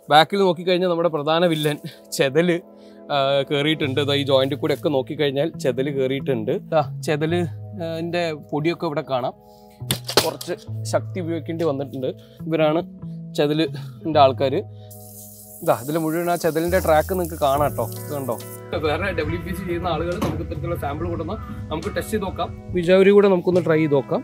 ബാക്കിൽ നോക്കിക്കഴിഞ്ഞാൽ നമ്മുടെ പ്രധാന വില്ലൻ ചെതല് ആ, കയറിയിട്ടുണ്ട് ദാ ഈ ജോയിന്റ് കൂടെ ഒക്കെ നോക്കിക്കഴിഞ്ഞാൽ ചെതല് കയറിയിട്ടുണ്ട് ദാ ചെതല് ആ, ന്റെ പൊടിയൊക്കെ ഇവിടെ കാണാം കുറച്ച് ശക്തി ഉപയോഗിക്കേണ്ടി വന്നിട്ടുണ്ട് ഇവരാണ് ചെതലിൻ്റെ ആൾക്കാർ ഇതാ ഇതിൽ മുഴുവൻ ആ ചെതലിൻ്റെ ട്രാക്ക് നിങ്ങൾക്ക് കാണാം കേട്ടോ ഇത് കണ്ടോ വേറെ ഡബ്ല്യു പി സി ചെയ്യുന്ന ആളുകൾ നമുക്ക് ഇത്തരത്തിലുള്ള സാമ്പിൾ കൊടുന്ന് നമുക്ക് ടെസ്റ്റ് ചെയ്ത് നോക്കാം വിജാവരി കൂടെ നമുക്കൊന്ന് ട്രൈ ചെയ്ത് നോക്കാം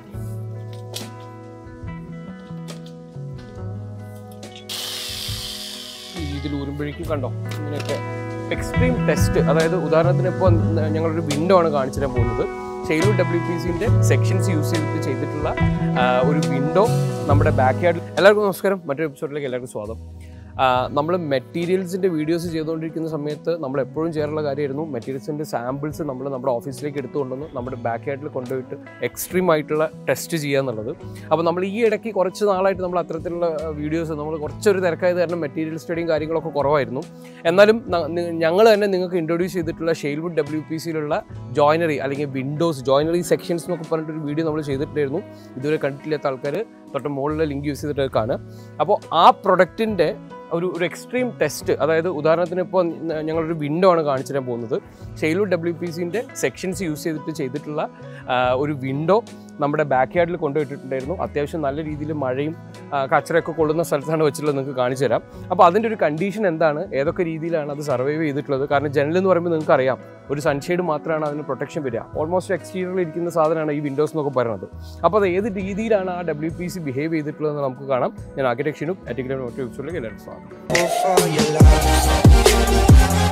ഈ രീതിയിൽ ഊരുമ്പോഴേക്കും കണ്ടോ ഇങ്ങനെയൊക്കെ എക്സ്ട്രീം ടെസ്റ്റ് അതായത് ഉദാഹരണത്തിന് ഇപ്പോൾ ഞങ്ങളൊരു വിൻഡോ ആണ് കാണിച്ചു തരാൻ പോകുന്നത് ഷെയ്ലു ഡബ്ല്യു പി സിൻ്റെ സെക്ഷൻസ് യൂസ് ചെയ്തിട്ട് ചെയ്തിട്ടുള്ള ആ, ഒരു വിൻഡോ നമ്മുടെ ബാക്ക് യാർഡിൽ എല്ലാവർക്കും നമസ്കാരം മറ്റൊരു എപ്പിസോഡിലേക്ക് എല്ലാവർക്കും സ്വാഗതം നമ്മൾ മെറ്റീരിയൽസിൻ്റെ വീഡിയോസ് ചെയ്തുകൊണ്ടിരിക്കുന്ന സമയത്ത് നമ്മൾ എപ്പോഴും ചെയ്യാറുള്ള കാര്യമായിരുന്നു മെറ്റീരിയൽസിൻ്റെ സാമ്പിൾസ് നമ്മൾ നമ്മുടെ ഓഫീസിലേക്ക് എടുത്തുകൊണ്ടുവന്ന് നമ്മുടെ ബാക്ക് യാർഡിൽ കൊണ്ടുപോയിട്ട് എക്സ്ട്രീം ആയിട്ടുള്ള ടെസ്റ്റ് ചെയ്യുക എന്നുള്ളത് അപ്പോൾ നമ്മൾ ഈ ഇടയ്ക്ക് കുറച്ച് നാളായിട്ട് നമ്മൾ അത്തരത്തിലുള്ള വീഡിയോസ് നമ്മൾ കുറച്ചൊരു തിരക്കായത് കാരണം മെറ്റീരിയൽ സ്റ്റഡിയും കാര്യങ്ങളൊക്കെ കുറവായിരുന്നു എന്നാലും ഞങ്ങൾ തന്നെ നിങ്ങൾക്ക് ഇൻട്രൊഡ്യൂസ് ചെയ്തിട്ടുള്ള ഷെയിൽവുഡ് ഡബ്ല്യു പി സിയിലുള്ള ജോയിനറി അല്ലെങ്കിൽ വിൻഡോസ് ജോയിനറി സെക്ഷൻസ് എന്നൊക്കെ പറഞ്ഞിട്ടൊരു വീഡിയോ നമ്മൾ ചെയ്തിട്ടുണ്ടായിരുന്നു ഇതുവരെ കണ്ടിട്ടില്ലാത്ത ആൾക്കാർ തൊട്ട് മുകളിലെ ലിങ്ക് യൂസ് ചെയ്തിട്ട് അത് കാണുക അപ്പോൾ ആ പ്രൊഡക്റ്റിൻ്റെ ഒരു ഒരു എക്സ്ട്രീം ടെസ്റ്റ് അതായത് ഉദാഹരണത്തിന് ഇപ്പോൾ ഞങ്ങളൊരു വിൻഡോ ആണ് കാണിച്ചു തരാൻ പോകുന്നത് ഷെയിലു ഡബ്ല്യു പി സിൻ്റെ സെക്ഷൻസ് യൂസ് ചെയ്തിട്ട് ചെയ്തിട്ടുള്ള ആ, ഒരു വിൻഡോ നമ്മുടെ ബാക്ക് യാർഡിൽ കൊണ്ടുപോയിട്ടുണ്ടായിരുന്നു അത്യാവശ്യം നല്ല രീതിയിൽ മഴയും ആ, കച്ചറയൊക്കെ കൊള്ളുന്ന സ്ഥലത്താണ് വെച്ചിട്ടുള്ളത് നിങ്ങൾക്ക് കാണിച്ചു തരാം അപ്പോൾ അതിൻ്റെ ഒരു കണ്ടീഷൻ എന്താണ് ഏതൊക്കെ രീതിയിലാണ് അത് സർവൈവ് ചെയ്തിട്ടുള്ളത് കാരണം ജനൽ എന്ന് പറയുമ്പോൾ നിങ്ങൾക്ക് അറിയാം ഒരു സൺഷെയ്ഡ് മാത്രമാണ് അതിന് പ്രൊട്ടക്ഷൻ വരിക ഓൾമോസ്റ്റ് എക്സ്റ്റീരിയറിൽ ഇരിക്കുന്ന സാധനമാണ് ഈ വിൻഡോസ് എന്നൊക്കെ പറയുന്നത് അപ്പോൾ അത് ഏത് രീതിയിലാണ് ആ ഡബ്ല്യു പി സി ബിഹേവ് ചെയ്തിട്ടുള്ളതെന്ന് നമുക്ക് കാണാം ഞാൻ ആർക്കിടെക്ഷനും അറ്റിക്കലും മറ്റു എപ്പിസോഡിലേക്ക് എല്ലാവർക്കും സ്വാഗതം for your love.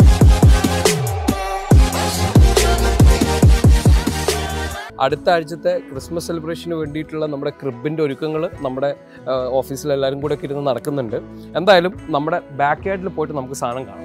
അടുത്ത ആഴ്ചത്തെ ക്രിസ്മസ് സെലിബ്രേഷന് വേണ്ടിയിട്ടുള്ള നമ്മുടെ ക്രിബിൻ്റെ ഒരുക്കങ്ങൾ നമ്മുടെ ഓഫീസിൽ എല്ലാവരും കൂടെ ഒക്കെ ഇരുന്ന് നടക്കുന്നുണ്ട് എന്തായാലും നമ്മുടെ ബാക്ക് യാർഡിൽ പോയിട്ട് നമുക്ക് സാധനം കാണാം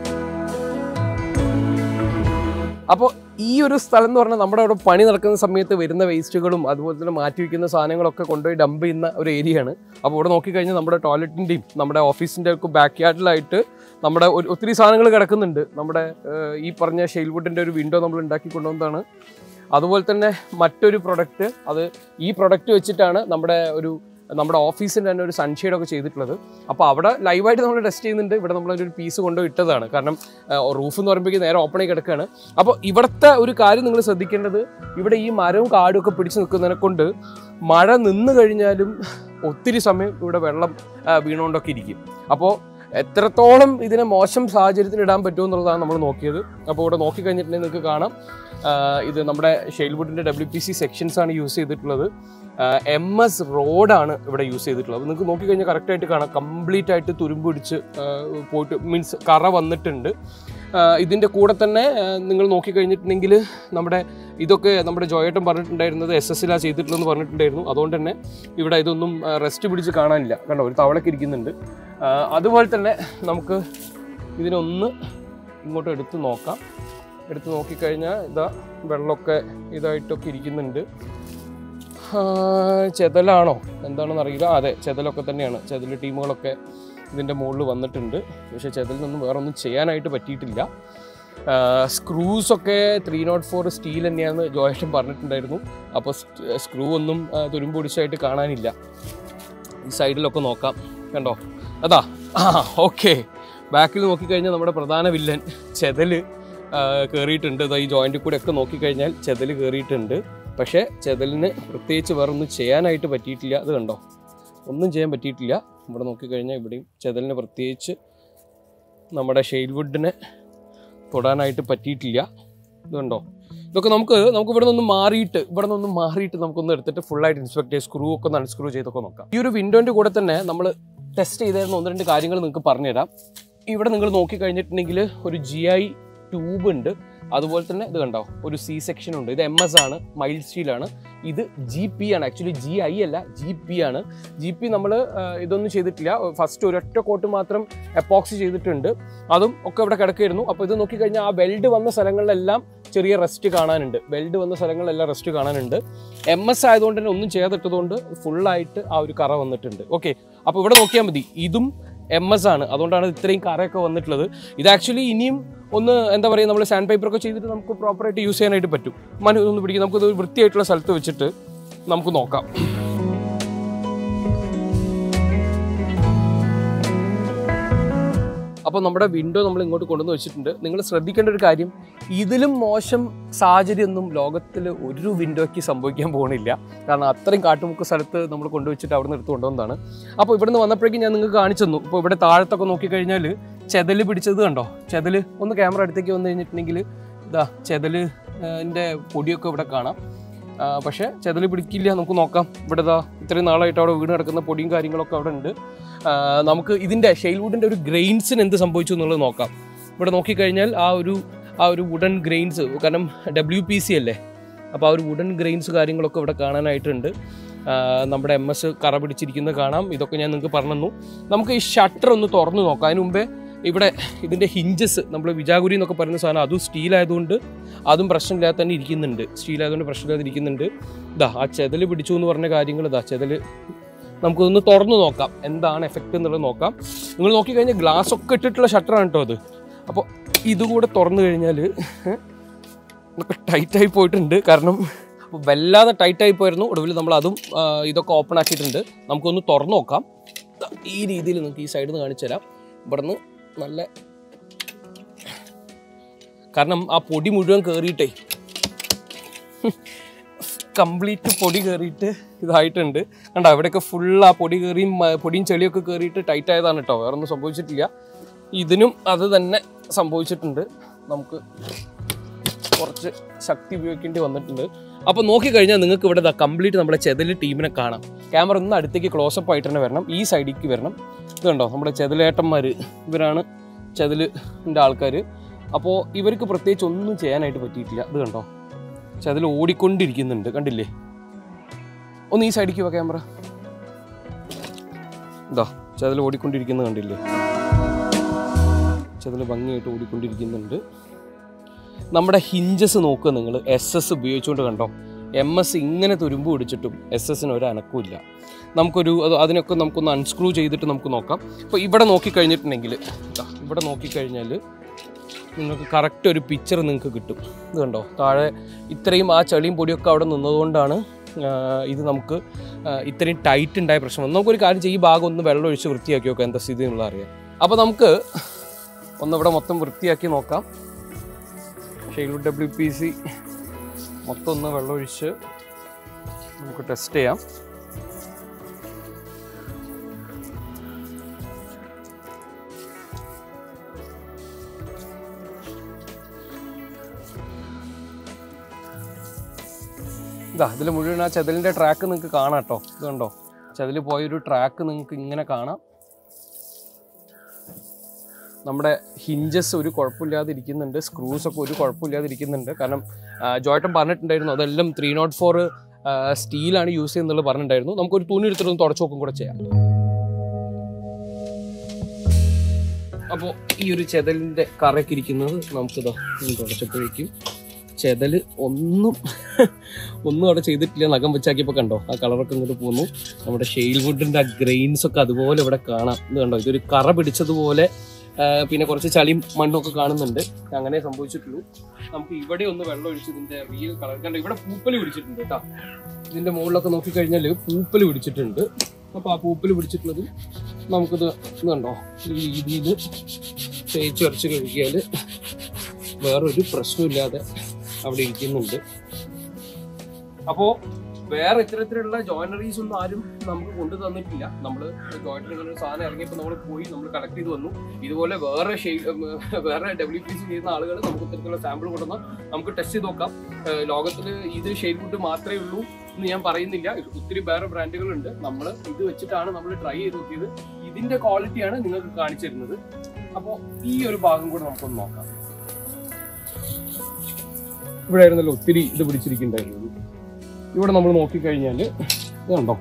അപ്പോൾ ഈ ഒരു സ്ഥലം എന്ന് പറഞ്ഞാൽ നമ്മുടെ അവിടെ പണി നടക്കുന്ന സമയത്ത് വരുന്ന വേസ്റ്റുകളും അതുപോലെ തന്നെ മാറ്റി വയ്ക്കുന്ന സാധനങ്ങളൊക്കെ കൊണ്ടുപോയി ഡംപ് ചെയ്യുന്ന ഒരു ഏരിയയാണ് അപ്പോൾ ഇവിടെ നോക്കിക്കഴിഞ്ഞാൽ നമ്മുടെ ടോയ്ലറ്റിൻ്റെയും നമ്മുടെ ഓഫീസിൻ്റെ ഒക്കെ ബാക്ക് യാർഡിലായിട്ട് നമ്മുടെ ഒരു ഒത്തിരി സാധനങ്ങൾ കിടക്കുന്നുണ്ട് നമ്മുടെ ഏഹ്, ഈ പറഞ്ഞ ഷെയിൽവുഡിൻ്റെ ഒരു വിൻഡോ നമ്മൾ ഉണ്ടാക്കി കൊണ്ടുവന്നതാണ് അതുപോലെ തന്നെ മറ്റൊരു പ്രൊഡക്റ്റ് അത് ഈ പ്രൊഡക്റ്റ് വെച്ചിട്ടാണ് നമ്മുടെ ഒരു നമ്മുടെ ഓഫീസിൻ്റെ തന്നെ ഒരു സൺഷെയ്ഡ് ഒക്കെ ചെയ്തിട്ടുള്ളത് അപ്പോൾ അവിടെ ലൈവായിട്ട് നമ്മൾ ടെസ്റ്റ് ചെയ്യുന്നുണ്ട് ഇവിടെ നമ്മൾ ഒരു പീസ് കൊണ്ടുപോയി ഇട്ടതാണ് കാരണം റൂഫ് എന്ന് പറയുമ്പോഴേക്കും നേരെ ഓപ്പൺ ആയി കിടക്കുകയാണ് അപ്പോൾ ഇവിടുത്തെ ഒരു കാര്യം നിങ്ങൾ ശ്രദ്ധിക്കേണ്ടത് ഇവിടെ ഈ മരവും കാടും ഒക്കെ പിടിച്ചു നിൽക്കുന്നതിനെ കൊണ്ട് മഴ നിന്ന് കഴിഞ്ഞാലും ഒത്തിരി സമയം ഇവിടെ വെള്ളം ആ, വീണുകൊണ്ടൊക്കെ ഇരിക്കും അപ്പോൾ എത്രത്തോളം ഇതിനെ മോശം സാഹചര്യത്തിൽ ഇടാൻ പറ്റുമോ എന്നുള്ളതാണ് നമ്മൾ നോക്കിയത് അപ്പോൾ ഇവിടെ നോക്കിക്കഴിഞ്ഞിട്ടുണ്ടെങ്കിൽ നിങ്ങൾക്ക് കാണാം ആ, ഇത് നമ്മുടെ ഷെയിൽവുഡിൻ്റെ ഡബ്ല്യു പി സി സെക്ഷൻസ് ആണ് യൂസ് ചെയ്തിട്ടുള്ളത് എം എസ് റോഡാണ് ഇവിടെ യൂസ് ചെയ്തിട്ടുള്ളത് അപ്പോൾ നിങ്ങൾക്ക് നോക്കിക്കഴിഞ്ഞാൽ കറക്റ്റായിട്ട് കാണാം കംപ്ലീറ്റ് ആയിട്ട് തുരുമ്പ് പിടിച്ച് ആ, പോയിട്ട് മീൻസ് കറ വന്നിട്ടുണ്ട് ആ, ഇതിൻ്റെ കൂടെ തന്നെ ആ, നിങ്ങൾ നോക്കിക്കഴിഞ്ഞിട്ടുണ്ടെങ്കിൽ നമ്മുടെ ഇതൊക്കെ നമ്മുടെ ജോയേട്ടൻ പറഞ്ഞിട്ടുണ്ടായിരുന്നത് എസ് എസ് ലാണ് ചെയ്തിട്ടുള്ളതെന്ന് പറഞ്ഞിട്ടുണ്ടായിരുന്നു അതുകൊണ്ട് തന്നെ ഇവിടെ ഇതൊന്നും റെസ്റ്റ് പിടിച്ച് കാണാനില്ല കണ്ടോ ഒരു തവളൊക്കെ ഇരിക്കുന്നുണ്ട് ആ, അതുപോലെ തന്നെ നമുക്ക് ഇതിനൊന്ന് ഇങ്ങോട്ട് എടുത്ത് നോക്കാം എടുത്ത് നോക്കിക്കഴിഞ്ഞാൽ ഇതാ വെള്ളമൊക്കെ ഇതായിട്ടൊക്കെ ഇരിക്കുന്നുണ്ട് ആ, ചെതലാണോ എന്താണെന്ന് അറിയില്ല അതെ ചെതലൊക്കെ തന്നെയാണ് ചെതൽ ടീമുകളൊക്കെ ഇതിൻ്റെ മുകളിൽ വന്നിട്ടുണ്ട് പക്ഷേ ചെതലിനൊന്നും വേറെ ഒന്നും ചെയ്യാനായിട്ട് പറ്റിയിട്ടില്ല സ്ക്രൂസ് ഒക്കെ ത്രീ നോട്ട് ഫോർ സ്റ്റീൽ തന്നെയാണെന്ന് ജോയേഷൻ പറഞ്ഞിട്ടുണ്ടായിരുന്നു അപ്പോൾ സ്ക്രൂ ഒന്നും ആ, തുരുമ്പ് പിടിച്ചായിട്ട് കാണാനില്ല ഈ സൈഡിലൊക്കെ നോക്കാം കണ്ടോ അതാ ആ ഓക്കെ ബാക്കിൽ നോക്കിക്കഴിഞ്ഞാൽ നമ്മുടെ പ്രധാന വില്ലൻ ചെതല് ആ, കയറിയിട്ടുണ്ട് ദാ ഈ ജോയിൻറ്റിൽ കൂടെ ഒക്കെ നോക്കിക്കഴിഞ്ഞാൽ ചെതല് കയറിയിട്ടുണ്ട് പക്ഷേ ചെതലിന് പ്രത്യേകിച്ച് വേറെ ഒന്നും ചെയ്യാനായിട്ട് പറ്റിയിട്ടില്ല അത് കണ്ടോ ഒന്നും ചെയ്യാൻ പറ്റിയിട്ടില്ല ഇവിടെ നോക്കിക്കഴിഞ്ഞാൽ ഇവിടെയും ചെതലിന് പ്രത്യേകിച്ച് നമ്മുടെ ഷെയിൽവുഡിനെ തൊടാനായിട്ട് പറ്റിയിട്ടില്ല ഇതുണ്ടോ ഇതൊക്കെ നമുക്ക് നമുക്ക് ഇവിടെ നിന്ന് മാറിയിട്ട് ഇവിടെ നിന്ന് മാറിയിട്ട് നമുക്കൊന്ന് എടുത്തിട്ട് ഫുള്ളായിട്ട് ഇൻസ്പെക്ട് ചെയ്ത് സ്ക്രൂ ഒക്കെ ഒന്ന് അൺസ്ക്രൂ ചെയ്തൊക്കെ നോക്കാം ഈ ഒരു വിൻഡോൻ്റെ കൂടെ തന്നെ നമ്മൾ ടെസ്റ്റ് ചെയ്തായിരുന്ന ഒന്ന് രണ്ട് കാര്യങ്ങൾ നിങ്ങൾക്ക് പറഞ്ഞുതരാം ഇവിടെ നിങ്ങൾ നോക്കി കഴിഞ്ഞിട്ടുണ്ടെങ്കിൽ ഒരു ജി ഐ ട്യൂബ് ഉണ്ട് അതുപോലെ തന്നെ ഇത് കണ്ടോ ഒരു സി സെക്ഷൻ ഉണ്ട് ഇത് എം എസ് ആണ് മൈൽഡ് സ്റ്റീലാണ് ഇത് ജി പി ആണ് ആക്ച്വലി ജി ഐ അല്ല ജി പി ആണ് ജി പി നമ്മൾ ഇതൊന്നും ചെയ്തിട്ടില്ല ഫസ്റ്റ് ഒരൊറ്റ കോട്ട് മാത്രം എപ്പോക്സി ചെയ്തിട്ടുണ്ട് അതും ഒക്കെ ഇവിടെ കിടക്കായിരുന്നു അപ്പോൾ ഇത് നോക്കിക്കഴിഞ്ഞാൽ ആ വെൽഡ് വന്ന സ്ഥലങ്ങളിലെല്ലാം ചെറിയ റെസ്റ്റ് കാണാനുണ്ട് വെൽഡ് വന്ന സ്ഥലങ്ങളിലെല്ലാം റെസ്റ്റ് കാണാനുണ്ട് എം എസ് ആയതുകൊണ്ട് തന്നെ ഒന്നും ചെയ്യാതിട്ടതുകൊണ്ട് ഫുള്ളായിട്ട് ആ ഒരു കറ വന്നിട്ടുണ്ട് ഓക്കെ അപ്പോൾ ഇവിടെ നോക്കിയാൽ മതി ഇതും എം എസ് ആണ് അതുകൊണ്ടാണ് ഇത്രയും കറയൊക്കെ വന്നിട്ടുള്ളത് ഇത് ആക്ച്വലി ഇനിയും ഒന്ന് എന്താ പറയുക നമ്മൾ സാൻഡ് പേപ്പറൊക്കെ ചെയ്തിട്ട് നമുക്ക് പ്രോപ്പറായിട്ട് യൂസ് ചെയ്യാനായിട്ട് പറ്റും മനു ഒന്ന് പിടിക്കും നമുക്കത് വൃത്തിയായിട്ടുള്ള സ്ഥലത്ത് വെച്ചിട്ട് നമുക്ക് നോക്കാം അപ്പോൾ നമ്മുടെ വിൻഡോ നമ്മൾ ഇങ്ങോട്ട് കൊണ്ടുവന്ന് വെച്ചിട്ടുണ്ട് നിങ്ങൾ ശ്രദ്ധിക്കേണ്ട ഒരു കാര്യം ഇതിലും മോശം സാഹചര്യമൊന്നും ലോകത്തിൽ ഒരു വിൻഡോയ്ക്ക് സംഭവിക്കാൻ പോകുന്നില്ല കാരണം അത്രയും കാട്ടുമുക്ക് സ്ഥലത്ത് നമ്മൾ കൊണ്ടുവച്ചിട്ട് അവിടെ നിന്ന് എടുത്ത് കൊണ്ടുവന്നതാണ് അപ്പോൾ ഇവിടുന്ന് വന്നപ്പോഴേക്കും ഞാൻ നിങ്ങൾക്ക് കാണിച്ചു തന്നു ഇപ്പോൾ ഇവിടെ താഴത്തൊക്കെ നോക്കിക്കഴിഞ്ഞാൽ ചെതല് പിടിച്ചത് കണ്ടോ ചെതല് ഒന്ന് ക്യാമറ അടുത്തേക്ക് വന്നു കഴിഞ്ഞിട്ടുണ്ടെങ്കിൽ ഇതാ ചെതല് ൻ്റെ പൊടിയൊക്കെ ഇവിടെ കാണാം ആ, പക്ഷേ ചെതല് പിടിക്കില്ല നമുക്ക് നോക്കാം ഇവിടെ ഇതാ ഇത്രയും നാളായിട്ട് അവിടെ വീണ് കിടക്കുന്ന പൊടിയും കാര്യങ്ങളൊക്കെ അവിടെ ഉണ്ട് ആ, നമുക്ക് ഇതിൻ്റെ ഷെയിൽവുഡിൻ്റെ ഒരു ഗ്രെയിൻസിന് എന്ത് സംഭവിച്ചു എന്നുള്ളത് നോക്കാം ഇവിടെ നോക്കിക്കഴിഞ്ഞാൽ ആ ഒരു ആ ഒരു വുഡൻ ഗ്രെയിൻസ് കാരണം ഡബ്ല്യു പി സി അല്ലേ അപ്പോൾ ആ ഒരു വുഡൻ ഗ്രെയിൻസ് കാര്യങ്ങളൊക്കെ ഇവിടെ കാണാനായിട്ടുണ്ട് ആ, നമ്മുടെ എം എസ് കറ പിടിച്ചിരിക്കുന്നത് കാണാം ഇതൊക്കെ ഞാൻ നിങ്ങൾക്ക് പറഞ്ഞു തന്നു നമുക്ക് ഈ ഷട്ടർ ഒന്ന് തുറന്ന് നോക്കാം അതിന് മുമ്പേ ഇവിടെ ഇതിൻ്റെ ഹിഞ്ചസ് നമ്മൾ വിജാഗുരി എന്നൊക്കെ പറയുന്ന സാധനം അതും സ്റ്റീൽ ആയതുകൊണ്ട് അതും പ്രശ്നമില്ലാതെ തന്നെ ഇരിക്കുന്നുണ്ട് സ്റ്റീൽ ആയതുകൊണ്ട് പ്രശ്നമില്ലാതെ ഇരിക്കുന്നുണ്ട് ഇതാ ആ ചെതല് പിടിച്ചു എന്ന് പറഞ്ഞ കാര്യങ്ങൾ ഇതാ ചെതല് നമുക്കൊന്ന് തുറന്നു നോക്കാം എന്താണ് എഫക്റ്റ് എന്നുള്ളത് നോക്കാം നിങ്ങൾ നോക്കിക്കഴിഞ്ഞാൽ ഗ്ലാസ് ഒക്കെ ഇട്ടിട്ടുള്ള ഷട്ടറാണ് കേട്ടോ അത് അപ്പോൾ ഇതുകൂടെ തുറന്നു കഴിഞ്ഞാൽ ഇതൊക്കെ ടൈറ്റായി പോയിട്ടുണ്ട് കാരണം അപ്പോൾ വല്ലാതെ ടൈറ്റായി പോയിരുന്നു ഒടുവിൽ നമ്മൾ അതും ആ, ഇതൊക്കെ ഓപ്പൺ ആക്കിയിട്ടുണ്ട് നമുക്കൊന്ന് തുറന്നു നോക്കാം ദാ ഈ രീതിയിൽ നിങ്ങൾക്ക് ഈ സൈഡിൽ നിന്ന് കാണിച്ചു തരാം ഇവിടുന്ന് നല്ല കാരണം ആ പൊടി മുഴുവൻ കയറിയിട്ടേ കംപ്ലീറ്റ് പൊടി കയറിയിട്ട് ഇതായിട്ടുണ്ട് കണ്ടോ അവിടെയൊക്കെ ഫുൾ ആ പൊടി കയറിയും മ- പൊടിയും ചെളിയൊക്കെ കയറിയിട്ട് ടൈറ്റ് ആയതാണ് കേട്ടോ വേറെ ഒന്നും സംഭവിച്ചിട്ടില്ല ഇതിനും അത് തന്നെ സംഭവിച്ചിട്ടുണ്ട് നമുക്ക് കുറച്ച് ശക്തി ഉപയോഗിക്കേണ്ടി വന്നിട്ടുണ്ട് അപ്പോൾ നോക്കിക്കഴിഞ്ഞാൽ നിങ്ങൾക്ക് ഇവിടെ കംപ്ലീറ്റ് നമ്മുടെ ചെതല് ടീമിനെ കാണാം ക്യാമറ ഒന്ന് അടുത്തേക്ക് ക്ലോസപ്പ് ആയിട്ട് തന്നെ വരണം ഈ സൈഡിലേക്ക് വരണം ഇത് കണ്ടോ നമ്മുടെ ചെതലേട്ടന്മാർ ഇവരാണ് ചെതലിൻ്റെ ആൾക്കാർ അപ്പോൾ ഇവർക്ക് പ്രത്യേകിച്ച് ഒന്നും ചെയ്യാനായിട്ട് പറ്റിയിട്ടില്ല ഇത് കണ്ടോ ചെതൽ ഓടിക്കൊണ്ടിരിക്കുന്നുണ്ട് കണ്ടില്ലേ ഒന്ന് ഈ സൈഡിലേക്ക് വാ ക്യാമറ ഇതാ ചെതൽ ഓടിക്കൊണ്ടിരിക്കുന്നത് കണ്ടില്ലേ ചെതൽ ഭംഗിയായിട്ട് ഓടിക്കൊണ്ടിരിക്കുന്നുണ്ട് നമ്മുടെ ഹിഞ്ചസ് നോക്കുക നിങ്ങൾ എസ് എസ് ഉപയോഗിച്ചുകൊണ്ട് കണ്ടോ എം എസ് ഇങ്ങനെ തുരുമ്പ് പിടിച്ചിട്ടും എസ് എസിന് ഒരു അനക്കമില്ല നമുക്കൊരു അത് അതിനൊക്കെ നമുക്കൊന്ന് അൺസ്ക്രൂ ചെയ്തിട്ട് നമുക്ക് നോക്കാം അപ്പോൾ ഇവിടെ നോക്കിക്കഴിഞ്ഞിട്ടുണ്ടെങ്കിൽ ദാ ഇവിടെ നോക്കിക്കഴിഞ്ഞാൽ നിങ്ങൾക്ക് കറക്റ്റ് ഒരു പിക്ചർ നിങ്ങൾക്ക് കിട്ടും ഇത് കണ്ടോ താഴെ ഇത്രയും ആ ചളിയും പൊടിയൊക്കെ അവിടെ നിന്നതുകൊണ്ടാണ് ആ, ഇത് നമുക്ക് ആ, ഇത്രയും ടൈറ്റ് ഉണ്ടായ പ്രശ്നം വന്നത്. നമുക്കൊരു കാര്യം ചെയ്യും ഈ ഭാഗം ഒന്ന് വെള്ളം ഒഴിച്ച് വൃത്തിയാക്കി നോക്കാം എന്താ സ്ഥിതി എന്നുള്ള അറിയാം അപ്പോൾ നമുക്ക് ഒന്ന് ഇവിടെ മൊത്തം വൃത്തിയാക്കി നോക്കാം ഷെയ്ൽവുഡ് ഡബ്ല്യു പി സി മൊത്തം ഒന്ന് വെള്ളമൊഴിച്ച് നമുക്ക് ടെസ്റ്റ് ചെയ്യാം ഇതാ ഇതിൽ മുഴുവൻ ആ ചെതലിൻ്റെ ട്രാക്ക് നിങ്ങൾക്ക് കാണാം കേട്ടോ ഇത് കണ്ടോ ചെതൽ പോയൊരു ട്രാക്ക് നിങ്ങൾക്ക് ഇങ്ങനെ കാണാം നമ്മുടെ ഹിഞ്ചസ് ഒരു കുഴപ്പമില്ലാതെ ഇരിക്കുന്നുണ്ട് സ്ക്രൂസ് ഒക്കെ ഒരു കുഴപ്പമില്ലാതെ ഇരിക്കുന്നുണ്ട് കാരണം ആ, ജോയട്ടൻ പറഞ്ഞിട്ടുണ്ടായിരുന്നു അതെല്ലാം ത്രീ നോട്ട് ഫോർ സ്റ്റീലാണ് യൂസ് ചെയ്യുന്നുള്ളത് പറഞ്ഞിട്ടുണ്ടായിരുന്നു നമുക്കൊരു തുണി എടുത്തിട്ടൊന്ന് തുടച്ചു നോക്കും കൂടെ ചെയ്യാം അപ്പോൾ ഈ ഒരു ചെതലിൻ്റെ കറയൊക്കെ ഇരിക്കുന്നത് നമുക്കിതാ ഒന്ന് തുടച്ചപ്പോഴേക്കും ചെതല് ഒന്നും ഒന്നും അവിടെ ചെയ്തിട്ടില്ല നഖം വെച്ചാക്കിയപ്പോൾ കണ്ടോ ആ കളറൊക്കെ ഇങ്ങോട്ട് പോന്നു നമ്മുടെ ഷെയിൽ വുഡിൻ്റെ ആ ഗ്രെയിൻസ് ഒക്കെ അതുപോലെ ഇവിടെ കാണാം ഇത് കണ്ടോ ഇതൊരു കറ പിടിച്ചതുപോലെ ആ, പിന്നെ കുറച്ച് ചളിയും മണ്ണും ഒക്കെ കാണുന്നുണ്ട് അങ്ങനെ സംഭവിച്ചിട്ടുള്ളൂ നമുക്ക് ഇവിടെ ഒന്ന് വെള്ളം ഒഴിച്ച് ഇതിന്റെ റിയൽ കളർ കണ്ടോ ഇവിടെ പൂപ്പൽ പിടിച്ചിട്ടുണ്ട് കേട്ടോ ഇതിന്റെ മുകളിലൊക്കെ നോക്കിക്കഴിഞ്ഞാൽ പൂപ്പൽ പിടിച്ചിട്ടുണ്ട് അപ്പോൾ ആ പൂപ്പൽ പിടിച്ചിട്ടുള്ളത് നമുക്കിത് ഇത് കണ്ടോ ഈ രീതിയിൽ തേച്ചരച്ച് കഴുകിയാൽ വേറൊരു പ്രശ്നമില്ലാതെ അവിടെ ഇരിക്കുന്നുണ്ട് അപ്പോൾ വേറെ ഇത്തരത്തിലുള്ള ജോയിനറീസ് ഒന്നും ആരും നമുക്ക് കൊണ്ടു തന്നിട്ടില്ല നമ്മൾ ജോയിനറി ഇങ്ങനെ ഒരു സാധനം ഇറങ്ങിയപ്പോൾ നമ്മൾ പോയി നമ്മൾ കളക്ട് ചെയ്ത് വന്നു ഇതുപോലെ വേറെ ഷെയ് വേറെ ഡബ്ല്യു പി സി ചെയ്യുന്ന ആളുകൾ നമുക്ക് ഇത്തരത്തിലുള്ള സാമ്പിൾ കൊണ്ടുവന്നാൽ നമുക്ക് ടെസ്റ്റ് ചെയ്ത് നോക്കാം ലോകത്തിൽ ഇത് ഷെയ്ഡ് ഫുഡ് മാത്രമേ ഉള്ളൂ എന്ന് ഞാൻ പറയുന്നില്ല ഇത് ഒത്തിരി വേറെ ബ്രാൻഡുകളുണ്ട് നമ്മൾ ഇത് വെച്ചിട്ടാണ് നമ്മൾ ട്രൈ ചെയ്ത് നോക്കിയത് ഇതിന്റെ ക്വാളിറ്റിയാണ് നിങ്ങൾക്ക് കാണിച്ചു തരുന്നത് അപ്പോൾ ഈ ഒരു ഭാഗം കൂടെ നമുക്കൊന്ന് നോക്കാം ഇവിടെ ആയിരുന്നല്ലോ ഒത്തിരി ഇത് പിടിച്ചിരിക്കുന്നുണ്ടായിരുന്നത് ഇവിടെ നമ്മൾ നോക്കിക്കഴിഞ്ഞാൽ ഇത് കണ്ടോ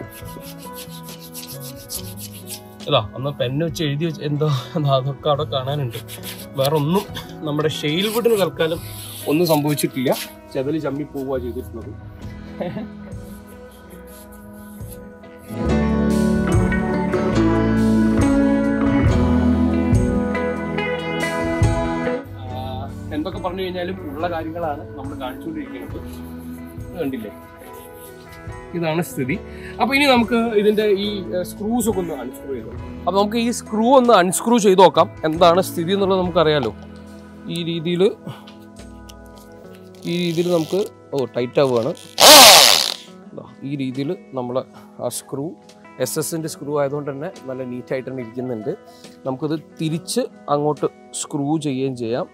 ഇതാ അന്ന് പെന്ന് വെച്ച് എഴുതി വെച്ച് എന്തോ എന്നാ അതൊക്കെ അവിടെ കാണാനുണ്ട് വേറെ ഒന്നും നമ്മുടെ ഷെയിൽ വുഡിന് തൽക്കാലം ഒന്നും സംഭവിച്ചിട്ടില്ല ചെതല് ചമ്മി പോവുക ചെയ്തിട്ടുള്ളത് ആ, എന്തൊക്കെ പറഞ്ഞു കഴിഞ്ഞാലും ഉള്ള കാര്യങ്ങളാണ് നമ്മൾ കാണിച്ചുകൊണ്ടിരിക്കുന്നത് ഇത് കണ്ടില്ലേ ഇതാണ് സ്ഥിതി അപ്പോൾ ഇനി നമുക്ക് ഇതിന്റെ ഈ സ്ക്രൂസ് ഒക്കെ ഒന്ന് അൺസ്ക്രൂ ചെയ്തു അപ്പോൾ നമുക്ക് ഈ സ്ക്രൂ ഒന്ന് അൺസ്ക്രൂ ചെയ്ത് നോക്കാം എന്താണ് സ്ഥിതി എന്നുള്ളത് നമുക്കറിയാലോ ഈ രീതിയിൽ ഈ രീതിയിൽ നമുക്ക് ഓ ടൈറ്റ് ആവുകയാണ് ദാ, ഈ രീതിയിൽ നമ്മൾ ആ സ്ക്രൂ എസ് എസിൻ്റെ സ്ക്രൂ ആയതുകൊണ്ട് തന്നെ നല്ല നീറ്റായിട്ട് തന്നെ ഇരിക്കുന്നുണ്ട് നമുക്കത് തിരിച്ച് അങ്ങോട്ട് സ്ക്രൂ ചെയ്യുകയും ചെയ്യാം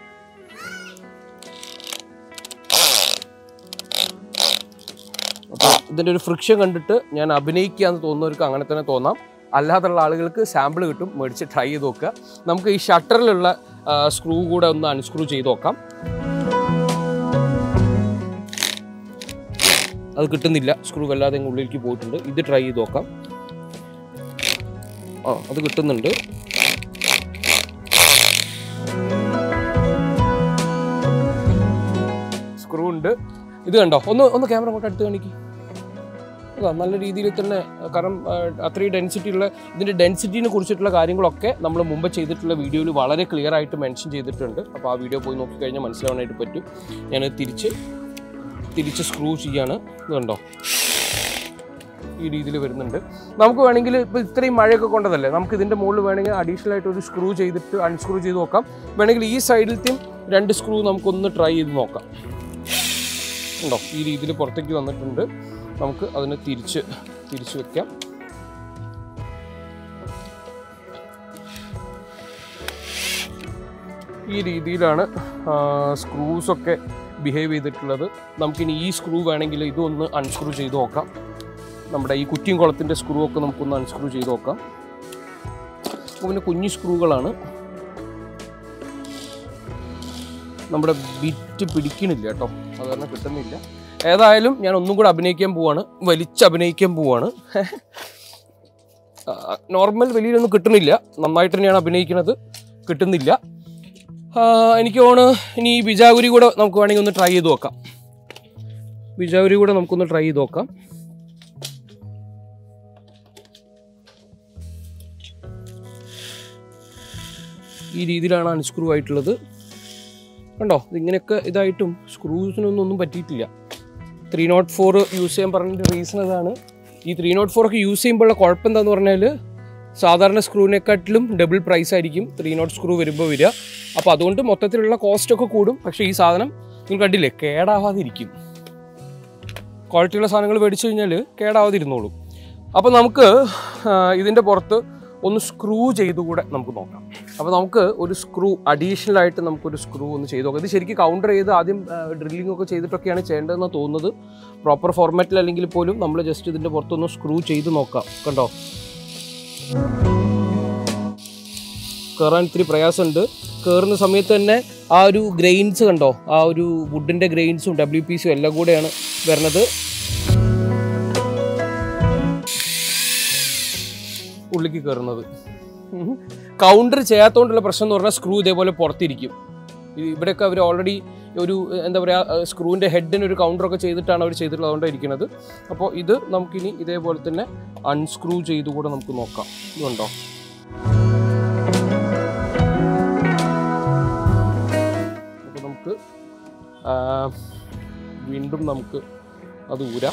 അപ്പോൾ ഇതിൻ്റെ ഒരു ഫ്രിക്ഷൻ കണ്ടിട്ട് ഞാൻ അഭിനയിക്കുക എന്ന് തോന്നുന്നവർക്ക് അങ്ങനെ തന്നെ തോന്നാം അല്ലാതുള്ള ആളുകൾക്ക് സാമ്പിൾ കിട്ടും മേടിച്ച് ട്രൈ ചെയ്ത് നോക്കുക നമുക്ക് ഈ ഷട്ടറിലുള്ള സ്ക്രൂ കൂടെ ഒന്ന് അൺസ്ക്രൂ ചെയ്ത് നോക്കാം അത് കിട്ടുന്നില്ല സ്ക്രൂ വല്ലാതെ അങ്ങ് ഉള്ളിലേക്ക് പോയിട്ടുണ്ട് ഇത് ട്രൈ ചെയ്ത് നോക്കാം ആ അത് കിട്ടുന്നുണ്ട് സ്ക്രൂ ഉണ്ട് ഇത് കണ്ടോ ഒന്ന് ഒന്ന് ക്യാമറ അങ്ങോട്ട് അടുത്ത് കാണിക്ക് അതാ നല്ല രീതിയിൽ തന്നെ കാരണം ആ, അത്രയും ഡെൻസിറ്റി ഉള്ള ഇതിൻ്റെ ഡെൻസിറ്റിനെ കുറിച്ചിട്ടുള്ള കാര്യങ്ങളൊക്കെ നമ്മൾ മുമ്പ് ചെയ്തിട്ടുള്ള വീഡിയോയിൽ വളരെ ക്ലിയർ ആയിട്ട് മെൻഷൻ ചെയ്തിട്ടുണ്ട് അപ്പോൾ ആ വീഡിയോ പോയി നോക്കിക്കഴിഞ്ഞാൽ മനസ്സിലാവാനായിട്ട് പറ്റും ഞാനത് തിരിച്ച് തിരിച്ച് സ്ക്രൂ ചെയ്യാണ് ഇത് കണ്ടോ ഈ രീതിയിൽ വരുന്നുണ്ട് നമുക്ക് വേണമെങ്കിൽ ഇപ്പോൾ ഇത്രയും മഴയൊക്കെ കൊണ്ടതല്ലേ നമുക്ക് ഇതിൻ്റെ മുകളിൽ വേണമെങ്കിൽ അഡീഷണൽ ആയിട്ട് ഒരു സ്ക്രൂ ചെയ്തിട്ട് അൺസ്ക്രൂ ചെയ്ത് നോക്കാം വേണമെങ്കിൽ ഈ സൈഡിലത്തെയും രണ്ട് സ്ക്രൂ നമുക്കൊന്ന് ട്രൈ ചെയ്ത് നോക്കാം ഉണ്ടോ ഈ രീതിയിൽ പുറത്തേക്ക് വന്നിട്ടുണ്ട് നമുക്ക് അതിനെ തിരിച്ച് തിരിച്ച് വെക്കാം ഈ രീതിയിലാണ് സ്ക്രൂസ് ഒക്കെ ബിഹേവ് ചെയ്തിട്ടുള്ളത് നമുക്കിനി ഈ സ്ക്രൂ വേണമെങ്കിൽ ഇതൊന്ന് അൺസ്ക്രൂ ചെയ്ത് നോക്കാം നമ്മുടെ ഈ കുറ്റിയും കുളത്തിൻ്റെ സ്ക്രൂ ഒക്കെ നമുക്കൊന്ന് അൺസ്ക്രൂ ചെയ്ത് നോക്കാം അപ്പോൾ പിന്നെ കുഞ്ഞു സ്ക്രൂകളാണ് നമ്മുടെ ബിറ്റ് പിടിക്കണില്ല കേട്ടോ അത് കാരണം കിട്ടുന്നില്ല ഏതായാലും ഞാൻ ഒന്നും കൂടെ അഭിനയിക്കാൻ പോവാണ് വലിച്ച് അഭിനയിക്കാൻ പോവാണ് നോർമൽ വലിയൊന്നും കിട്ടുന്നില്ല നന്നായിട്ട് തന്നെയാണ് അഭിനയിക്കുന്നത് കിട്ടുന്നില്ല ആ, എനിക്ക് തോന്നുന്നു ഇനി ഈ ബിജാഗുരി കൂടെ നമുക്ക് വേണമെങ്കിൽ ഒന്ന് ട്രൈ ചെയ്ത് നോക്കാം ബിജാഗുരി കൂടെ നമുക്കൊന്ന് ട്രൈ ചെയ്ത് നോക്കാം ഈ രീതിയിലാണ് അൺസ്ക്രൂ ആയിട്ടുള്ളത് കണ്ടോ ഇതിങ്ങനെയൊക്കെ ഇതായിട്ടും സ്ക്രൂസിനൊന്നും ഒന്നും പറ്റിയിട്ടില്ല ത്രീ നോട്ട് ഫോർ യൂസ് ചെയ്യാൻ പറഞ്ഞിട്ട് റീസൺ അതാണ് ഈ ത്രീ നോട്ട് ഫോർ ഒക്കെ യൂസ് ചെയ്യുമ്പോഴുള്ള കുഴപ്പം എന്താന്ന് പറഞ്ഞാൽ സാധാരണ സ്ക്രൂവിനെക്കാട്ടിലും ഡബിൾ പ്രൈസ് ആയിരിക്കും ത്രീ നോട്ട് സ്ക്രൂ വരുമ്പോൾ വരിക അപ്പോൾ അതുകൊണ്ട് മൊത്തത്തിലുള്ള കോസ്റ്റ് ഒക്കെ കൂടും പക്ഷേ ഈ സാധനം നിങ്ങൾ കണ്ടില്ലേ കേടാവാതിരിക്കും ക്വാളിറ്റിയുള്ള സാധനങ്ങൾ മേടിച്ചു കഴിഞ്ഞാൽ കേടാവാതിരുന്നോളും അപ്പോൾ നമുക്ക് ഇതിൻ്റെ പുറത്ത് ഒന്ന് സ്ക്രൂ ചെയ്തുകൂടെ നമുക്ക് നോക്കാം അപ്പോൾ നമുക്ക് ഒരു സ്ക്രൂ അഡീഷണൽ ആയിട്ട് നമുക്കൊരു സ്ക്രൂ ഒന്ന് ചെയ്ത് നോക്കാം ഇത് ശരിക്കും കൗണ്ടർ ചെയ്ത് ആദ്യം ഡ്രില്ലിംഗ് ഒക്കെ ചെയ്തിട്ടൊക്കെയാണ് ചെയ്യേണ്ടതെന്ന് തോന്നുന്നത് പ്രോപ്പർ ഫോർമാറ്റിൽ അല്ലെങ്കിൽ പോലും നമ്മൾ ജസ്റ്റ് ഇതിൻ്റെ പുറത്തൊന്ന് സ്ക്രൂ ചെയ്ത് നോക്കാം കണ്ടോ കയറാൻ ഇത്തിരി പ്രയാസമുണ്ട് കയറുന്ന സമയത്ത് തന്നെ ആ ഒരു ഗ്രെയിൻസ് കണ്ടോ ആ ഒരു വുഡിൻ്റെ ഗ്രെയിൻസും ഡബ്ല്യു പി സിയും എല്ലാം കൂടെയാണ് വരുന്നത് ഉള്ളിലേക്ക് കയറുന്നത് കൗണ്ടർ ചെയ്യാത്തതുകൊണ്ടുള്ള പ്രശ്നം എന്ന് പറഞ്ഞാൽ സ്ക്രൂ ഇതേപോലെ പുറത്തിരിക്കും ഈ- ഇവിടെയൊക്കെ അവർ ഓൾറെഡി ഒരു ഏഹ്, എന്താ പറയുക സ്ക്രൂവിൻ്റെ ഹെഡിന് ഒരു കൗണ്ടറൊക്കെ ചെയ്തിട്ടാണ് അവർ ചെയ്തിട്ടുള്ളത് അതുകൊണ്ടാണ് ഇരിക്കുന്നത് അപ്പോൾ ഇത് നമുക്കിനി ഇതേപോലെ തന്നെ അൺസ്ക്രൂ ചെയ്തുകൂടെ നമുക്ക് നോക്കാം ഇതുണ്ടോ അപ്പോൾ നമുക്ക് ആ, വീണ്ടും നമുക്ക് അത് ഊരാം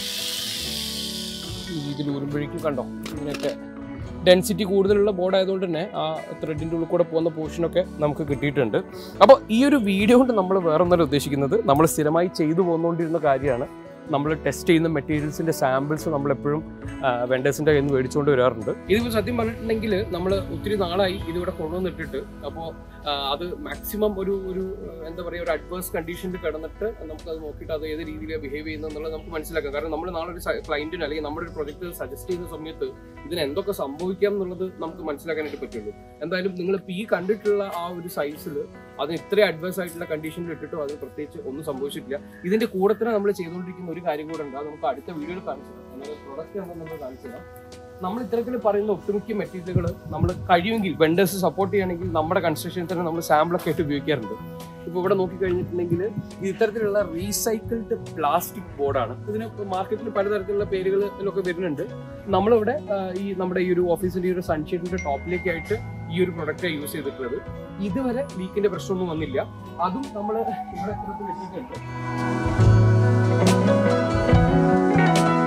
ഈ രീതിയിൽ ഊരുമ്പോഴേക്കും കണ്ടോ ഇങ്ങനെയൊക്കെ ഡെൻസിറ്റി കൂടുതലുള്ള ബോർഡ് ആയതുകൊണ്ട് തന്നെ ആ ത്രെഡിൻ്റെ ഉള്ളിൽ കൂടെ പോകുന്ന പോർഷനൊക്കെ നമുക്ക് കിട്ടിയിട്ടുണ്ട് അപ്പോൾ ഈ ഒരു വീഡിയോ കൊണ്ട് നമ്മൾ വേറെ ഒന്നല്ല ഉദ്ദേശിക്കുന്നത് നമ്മൾ സ്ഥിരമായി ചെയ്തു പോന്നുകൊണ്ടിരുന്ന കാര്യമാണ് നമ്മൾ ടെസ്റ്റ് ചെയ്യുന്ന മെറ്റീരിയൽസിൻ്റെ സാമ്പിൾസ് നമ്മളെപ്പോഴും വെണ്ടേഴ്സിൻ്റെ കയ്യിൽ നിന്ന് മേടിച്ചുകൊണ്ട് വരാറുണ്ട് ഇതിപ്പോൾ സത്യം പറഞ്ഞിട്ടുണ്ടെങ്കിൽ നമ്മൾ ഒത്തിരി നാളായി ഇതിവിടെ കൊണ്ടുവന്നിട്ടിട്ട് അപ്പോൾ അത് മാക്സിമം ഒരു ഒരു ആ, എന്താ പറയുക ഒരു അഡ്വേഴ്സ് കണ്ടീഷനിൽ കിടന്നിട്ട് നമുക്കത് നോക്കിയിട്ട് അത് ഏത് രീതിയിലാണ് ബിഹേവ് ചെയ്യുന്നത് എന്നുള്ളത് നമുക്ക് മനസ്സിലാക്കാം കാരണം നമ്മൾ നാളെ ഒരു ക്ലയൻറ്റിന് അല്ലെങ്കിൽ നമ്മുടെ ഒരു പ്രൊജക്ട് സജസ്റ്റ് ചെയ്യുന്ന സമയത്ത് ഇതിന് എന്തൊക്കെ സംഭവിക്കാം എന്നുള്ളത് നമുക്ക് മനസ്സിലാക്കാനായിട്ട് പറ്റുള്ളൂ എന്തായാലും നിങ്ങൾ ഇപ്പോൾ ഈ കണ്ടിട്ടുള്ള ആ ഒരു സൈസിൽ അതിന് ഇത്രയും അഡ്വേഴ്സ് ആയിട്ടുള്ള കണ്ടീഷനിൽ ഇട്ടിട്ടും അത് പ്രത്യേകിച്ച് ഒന്നും സംഭവിച്ചിട്ടില്ല ഇതിന്റെ കൂടെ തന്നെ നമ്മൾ ചെയ്തുകൊണ്ടിരിക്കുന്ന ഒരു കാര്യം കൂടെ ഉണ്ട് അത് നമുക്ക് അടുത്ത വീഡിയോയിൽ കാണിച്ചു തരാം നമ്മുടെ പ്രൊഡക്റ്റ് നമ്മൾ കാണിച്ചു തരാം നമ്മൾ ഇത്തരത്തിൽ പറയുന്ന ഒട്ടുമിക്ക മെറ്റീരിയലുകൾ നമ്മൾ കഴിയുമെങ്കിൽ വെണ്ടേഴ്സ് സപ്പോർട്ട് ചെയ്യുകയാണെങ്കിൽ നമ്മുടെ കൺസ്ട്രക്ഷനിൽ തന്നെ നമ്മൾ സാമ്പിളൊക്കെ ആയിട്ട് ഉപയോഗിക്കാറുണ്ട് ഇപ്പോൾ ഇവിടെ നോക്കിക്കഴിഞ്ഞിട്ടുണ്ടെങ്കിൽ ഇത് ഇത്തരത്തിലുള്ള റീസൈക്കിൾഡ് പ്ലാസ്റ്റിക് ബോർഡാണ് ഇതിന് മാർക്കറ്റിൽ പലതരത്തിലുള്ള പേരുകളിലൊക്കെ വരുന്നുണ്ട് നമ്മളിവിടെ ആ, ഈ നമ്മുടെ ഈ ഒരു ഓഫീസിന്റെ ഈ ഒരു സൺഷെയ്ഡിന്റെ ടോപ്പിലേക്കായിട്ട് ഈ ഒരു പ്രൊഡക്റ്റ് യൂസ് ചെയ്തിട്ടുള്ളത് ഇതുവരെ ലീക്കിന്റെ പ്രശ്നമൊന്നും വന്നില്ല അതും നമ്മൾ ഇവിടെ ഇത്തരത്തിൽ വെച്ചിട്ടുണ്ട്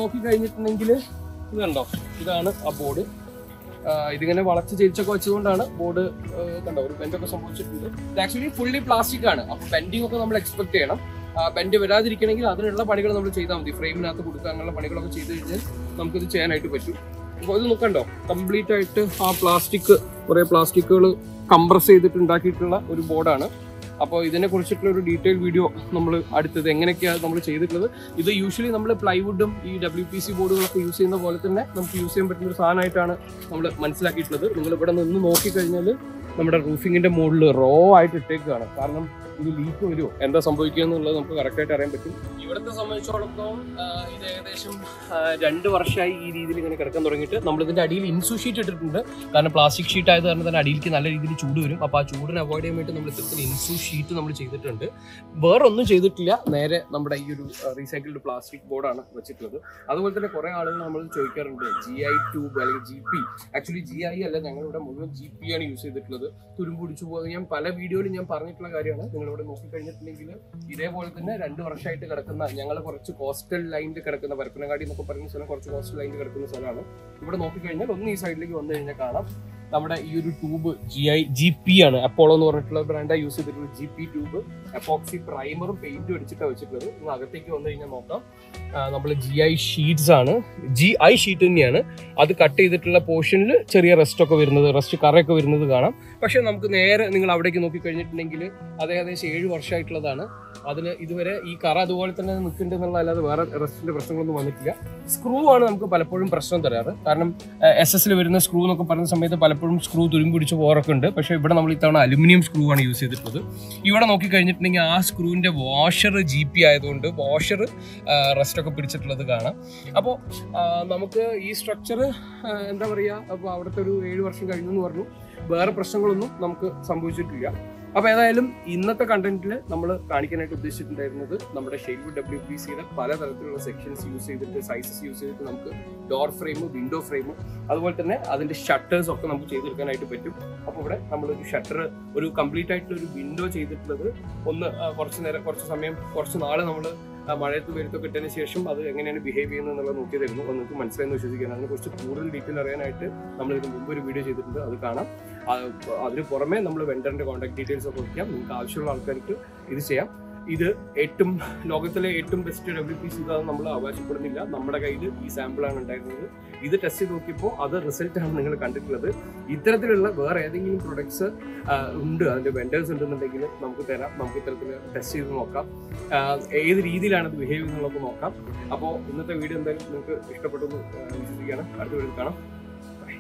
നോക്കി കഴിഞ്ഞിട്ടുണ്ടെങ്കിൽ ഇത് കണ്ടോ ഇതാണ് ആ ബോർഡ് ഇതിങ്ങനെ വളച്ച് ചേരിച്ചൊക്കെ വെച്ചുകൊണ്ടാണ് ബോർഡ് കണ്ടോ ഒരു ബെൻഡൊക്കെ സംഭവിച്ചിട്ടുണ്ട് ഇത് ആക്ച്വലി ഫുള്ളി പ്ലാസ്റ്റിക് ആണ് അപ്പൊ ബെൻഡിങ് ഒക്കെ നമ്മൾ എക്സ്പെക്ട് ചെയ്യണം ബെൻഡ് വരാതിരിക്കണമെങ്കിൽ അതിനുള്ള പണികൾ നമ്മൾ ചെയ്താൽ മതി ഫ്രെയിമിനകത്ത് കൊടുക്കുക അങ്ങനെയുള്ള പണികളൊക്കെ ചെയ്ത് കഴിഞ്ഞാൽ നമുക്കിത് ചെയ്യാനായിട്ട് പറ്റും അപ്പോൾ ഇത് നോക്കണ്ടോ കംപ്ലീറ്റ് ആയിട്ട് ആ പ്ലാസ്റ്റിക് കുറേ പ്ലാസ്റ്റിക്കുകൾ കംപ്രസ് ചെയ്തിട്ട് ഉണ്ടാക്കിയിട്ടുള്ള ഒരു ബോർഡാണ് അപ്പോൾ ഇതിനെ കുറിച്ചിട്ടുള്ള ഒരു ഡീറ്റെയിൽ വീഡിയോ നമ്മൾ അടുത്തത് എങ്ങനെയൊക്കെയാണ് നമ്മൾ ചെയ്തിട്ടുള്ളത് ഇത് യൂഷ്വലി നമ്മൾ പ്ലൈവുഡും ഈ ഡബ്ല്യു പി സി ബോർഡുകളൊക്കെ യൂസ് ചെയ്യുന്ന പോലെ തന്നെ നമുക്ക് യൂസ് ചെയ്യാൻ പറ്റുന്ന ഒരു സാധനമായിട്ടാണ് നമ്മൾ മനസ്സിലാക്കിയിട്ടുള്ളത് നിങ്ങൾ ഇവിടെ നിന്ന് നോക്കിക്കഴിഞ്ഞാൽ നമ്മുടെ റൂഫിങ്ങിന്റെ മുകളിൽ റോ ആയിട്ട് ഇട്ടേക്കാണ് കാരണം ഇത് ലീക്ക് വരുമോ എന്താ സംഭവിക്കുക എന്നുള്ളത് നമുക്ക് കറക്റ്റായിട്ട് അറിയാൻ പറ്റും ഇവിടുത്തെ സംബന്ധിച്ചിടത്തോളം ആ, ഇത് ഏകദേശം ആ, രണ്ട് വർഷമായി ഈ രീതിയിൽ ഇങ്ങനെ കിടക്കാൻ തുടങ്ങിയിട്ട് നമ്മൾ ഇതിന്റെ അടിയിൽ ഇൻസു ഷീറ്റ് ഇട്ടിട്ടുണ്ട് കാരണം പ്ലാസ്റ്റിക് ഷീറ്റ് ആയത് കാരണം തന്നെ അടിയിലേക്ക് നല്ല രീതിയിൽ ചൂട് വരും അപ്പോൾ ആ ചൂടിനെ അവോയ്ഡ് ചെയ്യാൻ വേണ്ടി നമ്മൾ ഇത്തരത്തിൽ ഇൻസു ഷീറ്റ് നമ്മൾ ചെയ്തിട്ടുണ്ട് വേറൊന്നും ചെയ്തിട്ടില്ല നേരെ നമ്മുടെ ഈ ഒരു റീസൈക്കിൾഡ് പ്ലാസ്റ്റിക് ബോർഡാണ് വെച്ചിട്ടുള്ളത് അതുപോലെ തന്നെ കുറെ ആളുകൾ നമ്മൾ ചോദിക്കാറുണ്ട് ജി ഐ ട്യൂബ് അല്ലെങ്കിൽ G P actually G I അല്ല ഞങ്ങളിവിടെ മുഴുവൻ ജി പി ആണ് യൂസ് ചെയ്തിട്ടുള്ളത് തുരുമ്പ് പിടിച്ചു പോകുന്നത് ഞാൻ പല വീഡിയോയിലും ഞാൻ പറഞ്ഞിട്ടുള്ള കാര്യമാണ് നിങ്ങളിവിടെ നോക്കിക്കഴിഞ്ഞിട്ടുണ്ടെങ്കിൽ ഇതേപോലെ തന്നെ രണ്ട് വർഷമായിട്ട് കിടക്കുന്ന ഞങ്ങൾ കുറച്ച് കോസ്റ്റൽ ലൈനിൽ കിടക്കുന്ന പരപ്പനങ്ങാടി എന്നൊക്കെ പറയുന്ന സ്ഥലം കുറച്ച് കോസ്റ്റൽ ലൈനിൽ കിടക്കുന്ന സ്ഥലമാണ് ഇവിടെ നോക്കിക്കഴിഞ്ഞാൽ ഒന്ന് ഈ സൈഡിലേക്ക് വന്നു കഴിഞ്ഞാൽ കാണാം നമ്മുടെ ഈ ഒരു tube G I G P ആണ് അപ്പോളോ എന്ന് പറഞ്ഞിട്ടുള്ള ബ്രാൻഡാണ് യൂസ് ചെയ്തിട്ടുള്ള ജി പി ട്യൂബ് എപ്പോക്സി പ്രൈമറും പെയിന്റും അടിച്ചിട്ടാണ് വെച്ചിട്ടുള്ളത് നിങ്ങൾ അകത്തേക്ക് വന്നു കഴിഞ്ഞാൽ നോക്കാം നമ്മൾ ജി ഐ ഷീറ്റ്സ് ആണ് ജി ഐ ഷീറ്റ് തന്നെയാണ് അത് കട്ട് ചെയ്തിട്ടുള്ള പോർഷനിൽ ചെറിയ റെസ്റ്റ് ഒക്കെ വരുന്നത് റെസ്റ്റ് കറയൊക്കെ വരുന്നത് കാണാം പക്ഷെ നമുക്ക് നേരെ നിങ്ങൾ അവിടേക്ക് നോക്കി കഴിഞ്ഞിട്ടുണ്ടെങ്കിൽ അത് ഏകദേശം ഏഴ് വർഷമായിട്ടുള്ളതാണ് അതിൽ ഇതുവരെ ഈ കറ അതുപോലെ തന്നെ നിൽക്കുന്നുണ്ട് എന്നുള്ള അല്ലാതെ വേറെ റെസ്റ്റിന്റെ പ്രശ്നങ്ങളൊന്നും വന്നിട്ടില്ല സ്ക്രൂ ആണ് നമുക്ക് പലപ്പോഴും പ്രശ്നം തരാറ് കാരണം എസ് എസിൽ വരുന്ന സ്ക്രൂ എന്നൊക്കെ പറയുന്ന സമയത്ത് പലപ്പോഴും സ്ക്രൂ തുരുമ്പ് പിടിച്ച് പോകാറൊക്കെ ഉണ്ട് പക്ഷേ ഇവിടെ നമ്മൾ ഇത്തവണ അലുമിനിയം സ്ക്രൂ ആണ് യൂസ് ചെയ്തിട്ടുള്ളത് ഇവിടെ നോക്കി കഴിഞ്ഞിട്ടുണ്ടെങ്കിൽ ആ സ്ക്രൂവിന്റെ വാഷർ ജി പി ആയതുകൊണ്ട് വാഷർ റെസ്റ്റ് ഒക്കെ പിടിച്ചിട്ടുള്ളത് കാണാം അപ്പോൾ നമുക്ക് ഈ സ്ട്രക്ചർ എന്താ പറയുക അപ്പോൾ അവിടുത്തെ ഒരു ഏഴ് വർഷം കഴിഞ്ഞു എന്ന് പറഞ്ഞു വേറെ പ്രശ്നങ്ങളൊന്നും നമുക്ക് സംഭവിച്ചിട്ടില്ല അപ്പോൾ ഏതായാലും ഇന്നത്തെ കണ്ടന്റിൽ നമ്മൾ കാണിക്കാനായിട്ട് ഉദ്ദേശിച്ചിട്ടുണ്ടായിരുന്നത് നമ്മുടെ ഷെയ്ഡ് ഡബ്ല്യു പി സിയുടെ പലതരത്തിലുള്ള സെക്ഷൻസ് യൂസ് ചെയ്തിട്ട് സൈസസ് യൂസ് ചെയ്തിട്ട് നമുക്ക് ഡോർ ഫ്രെയിം വിൻഡോ ഫ്രെയിം അതുപോലെ തന്നെ അതിന്റെ ഷട്ടേഴ്സ് ഒക്കെ നമുക്ക് ചെയ്തെടുക്കാനായിട്ട് പറ്റും അപ്പോൾ ഇവിടെ നമ്മളൊരു ഷട്ടർ ഒരു കംപ്ലീറ്റ് ആയിട്ടുള്ള ഒരു വിൻഡോ ചെയ്തിട്ടുള്ളത് ഒന്ന് ആ, കുറച്ച് നേരം കുറച്ച് സമയം കുറച്ച് നാള് നമ്മൾ മഴയത്ത് വെരുത്തൊക്കെ ഇട്ടതിന് ശേഷം അത് എങ്ങനെയാണ് ബിഹേവ് ചെയ്യുന്നത് എന്നുള്ളത് നോക്കിയതായിരുന്നു അത് നിങ്ങൾക്ക് മനസ്സിലായെന്ന് വിശ്വസിക്കുകയാണ് അതിനെക്കുറിച്ച് കൂടുതൽ ഡീറ്റെയിൽ അറിയാനായിട്ട് നമ്മൾ ഇതിന് മുമ്പ് ഒരു വീഡിയോ ചെയ്തിട്ടുണ്ട് അത് കാണാം ആ, അതിന് പുറമെ നമ്മൾ വെണ്ടറിന്റെ കോൺടാക്ട് ഡീറ്റെയിൽസ് ഒക്കെ വയ്ക്കാം നിങ്ങൾക്ക് ആവശ്യമുള്ള ആൾക്കാർക്ക് ഇത് ചെയ്യാം ഇത് ഏറ്റവും ലോകത്തിലെ ഏറ്റവും ബെസ്റ്റ് ഡബ്ല്യു പി സി ഇതാണെന്ന് നമ്മൾ അവകാശപ്പെടുന്നില്ല നമ്മുടെ കയ്യിൽ ഈ സാമ്പിളാണ് ഉണ്ടായിരുന്നത് ഇത് ടെസ്റ്റ് ചെയ്ത് നോക്കിയപ്പോൾ അത് റിസൾട്ട് ആണ് നിങ്ങൾ കണ്ടിട്ടുള്ളത് ഇത്തരത്തിലുള്ള വേറെ ഏതെങ്കിലും പ്രൊഡക്ട്സ് ഉണ്ട് അതിന്റെ വെൻഡേഴ്സ് ഉണ്ടെന്നുണ്ടെങ്കിൽ നമുക്ക് തരാം നമുക്ക് ഇത്തരത്തിൽ ടെസ്റ്റ് ചെയ്ത് നോക്കാം ആ, ഏത് രീതിയിലാണ് അത് ബിഹേവ് ചെയ്യുന്നതൊക്കെ നോക്കാം അപ്പോൾ ഇന്നത്തെ വീഡിയോ എന്തായാലും നിങ്ങൾക്ക് ഇഷ്ടപ്പെട്ടു എന്ന് ആ, വിശ്വസിക്കുകയാണ് അടുത്ത വീഡിയോ കാണാം Bye.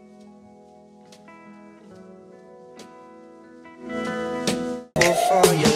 for your